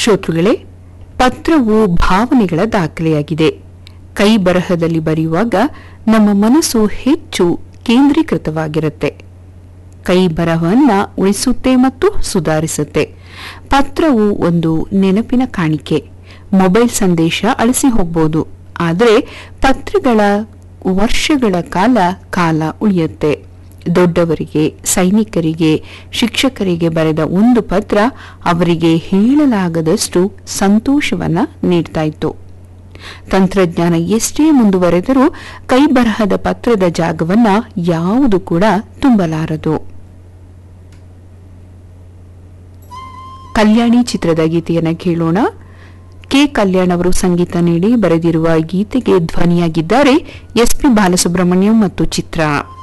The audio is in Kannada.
ಶ್ರೋತೃಗಳೇ ಪತ್ರವು ಭಾವನೆಗಳ ದಾಖಲೆಯಾಗಿದೆ ಕೈ ಬರಹದಲ್ಲಿ ಬರೆಯುವಾಗ ನಮ್ಮ ಮನಸ್ಸು ಹೆಚ್ಚು ಕೇಂದ್ರೀಕೃತವಾಗಿರುತ್ತೆ ಕೈ ಬರಹವನ್ನ ಉಳಿಸುತ್ತೆ ಮತ್ತು ಸುಧಾರಿಸುತ್ತೆ ಪತ್ರವು ಒಂದು ನೆನಪಿನ ಕಾಣಿಕೆ ಮೊಬೈಲ್ ಸಂದೇಶ ಅಳಿಸಿ ಹೋಗ್ಬೋದು ಆದರೆ ಪತ್ರಗಳ ವರ್ಷಗಳ ಕಾಲ ಕಾಲ ಉಳಿಯುತ್ತೆ ದೊಡ್ಡವರಿಗೆ ಸೈನಿಕರಿಗೆ ಶಿಕ್ಷಕರಿಗೆ ಬರೆದ ಒಂದು ಪತ್ರ ಅವರಿಗೆ ಹೇಳಲಾಗದಷ್ಟು ಸಂತೋಷವನ್ನ ನೀಡ್ತಾ ಇತ್ತು ತಂತ್ರಜ್ಞಾನ ಎಷ್ಟೇ ಮುಂದುವರೆದರೂ ಕೈ ಬರಹದ ಪತ್ರದ ಜಾಗವನ್ನ ಯಾವುದು ಕೂಡ ತುಂಬಲಾರದು ಕಲ್ಯಾಣಿ ಚಿತ್ರದ ಗೀತೆಯನ್ನ ಕೇಳೋಣ ಕೆ ಕಲ್ಯಾಣ್ ಅವರು ಸಂಗೀತ ನೀಡಿ ಬರೆದಿರುವ ಗೀತೆಗೆ ಧ್ವನಿಯಾಗಿದ್ದಾರೆ ಎಸ್ಪಿ ಬಾಲಸುಬ್ರಹ್ಮಣ್ಯಂ ಮತ್ತು ಚಿತ್ರ